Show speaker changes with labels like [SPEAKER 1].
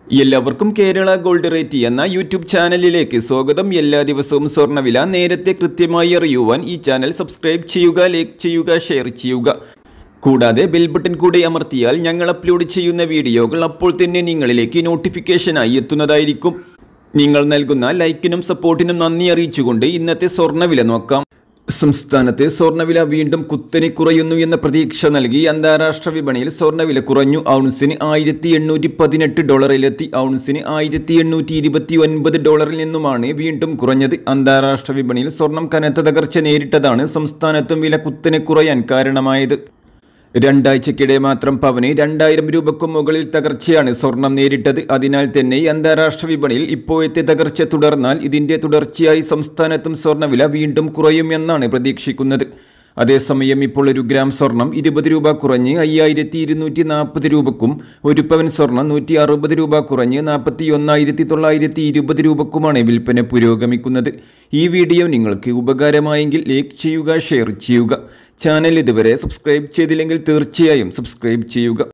[SPEAKER 1] എല്ലാവർക്കും Kerala gold rate എന്ന YouTube ചാനലിലേക്ക് സ്വാഗതം എല്ലാ ദിവസവും സ്വർണ്ണവില നേരത്തെ കൃത്യമായി അറിയുവാൻ ഈ ചാനൽ സബ്സ്ക്രൈബ് ചെയ്യുക ലൈക്ക് ചെയ്യുക ഷെയർ ചെയ്യുക കൂടാതെ ബെൽ ബട്ടൺ കൂടെ അമർത്തിയാൽ ഞങ്ങൾ അപ്ലോഡ് ചെയ്യുന്ന വീഡിയോകൾ അപ്പോൾ തന്നെ നിങ്ങളിലേക്ക് നോട്ടിഫിക്കേഷനായി എത്തുന്നതായിരിക്കും നിങ്ങൾ നൽകുന്ന ലൈക്കിനും സപ്പോർട്ടിനും നന്ദി അറിയിച്ചുകൊണ്ട് ഇന്നത്തെ സ്വർണ്ണവില നോക്കാം സംസ്ഥാനത്തെ സ്വർണ്ണവില വീണ്ടും കുത്തനെ കുറയുന്നു എന്ന പ്രതീക്ഷ നൽകി അന്താരാഷ്ട്ര വിപണിയിൽ സ്വർണ്ണവില കുറഞ്ഞു ഔൺസിന് ആയിരത്തി എണ്ണൂറ്റി പതിനെട്ട് ഡോളറിലെത്തി ഔൺസിന് ആയിരത്തി എണ്ണൂറ്റി ഇരുപത്തി ഒൻപത് ഡോളറിൽ നിന്നുമാണ് വീണ്ടും കുറഞ്ഞത് അന്താരാഷ്ട്ര വിപണിയിൽ സ്വർണം കനത്ത തകർച്ച നേരിട്ടതാണ് സംസ്ഥാനത്തും വില കുത്തനെ കുറയാൻ കാരണമായത് രണ്ടാഴ്ചക്കിടെ മാത്രം പവന് രണ്ടായിരം രൂപയ്ക്കും മുകളിൽ തകർച്ചയാണ് സ്വർണം നേരിട്ടത് അതിനാൽ തന്നെ ഈ അന്താരാഷ്ട്ര വിപണിയിൽ ഇപ്പോഴത്തെ തകർച്ച തുടർന്നാൽ ഇതിന്റെ തുടർച്ചയായി സംസ്ഥാനത്തും സ്വർണ്ണവില വീണ്ടും കുറയുമെന്നാണ് പ്രതീക്ഷിക്കുന്നത് അതേസമയം ഇപ്പോൾ ഒരു ഗ്രാം സ്വർണം ഇരുപത് രൂപ കുറഞ്ഞ് അയ്യായിരത്തി ഇരുന്നൂറ്റി നാൽപ്പത് രൂപക്കും ഒരു പവൻ സ്വർണം നൂറ്റി അറുപത് രൂപ കുറഞ്ഞ് നാൽപ്പത്തി ഒന്നായിരത്തി തൊള്ളായിരത്തി ഇരുപത് രൂപക്കുമാണ് വിൽപ്പന പുരോഗമിക്കുന്നത് ഈ വീഡിയോ നിങ്ങൾക്ക് ഉപകാരമായെങ്കിൽ ലൈക്ക് ചെയ്യുക ഷെയർ ചെയ്യുക ചാനൽ ഇതുവരെ സബ്സ്ക്രൈബ് ചെയ്തില്ലെങ്കിൽ തീർച്ചയായും സബ്സ്ക്രൈബ് ചെയ്യുക